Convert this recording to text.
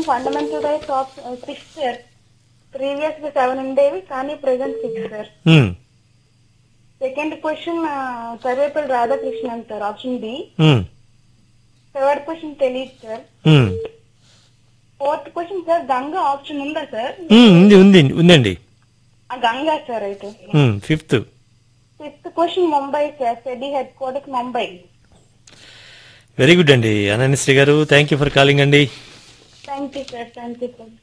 Question fundamental rights of six sir previous గా seven ఉండేవి కానీ present six sir um, second question Sarvepalli Radhakrishnan sir option B um, third question తెలియదు sir um. Fourth question sir Ganga option ఉందా sir um, ఉంది ఉంది ఉందండి ఆ Ganga sir అయితే um, fifth fifth question Mumbai sir SEBI headquarters Mumbai very good అండి అనన్యశ్రీ గారు thank you for calling అండి thank you sir thank you sir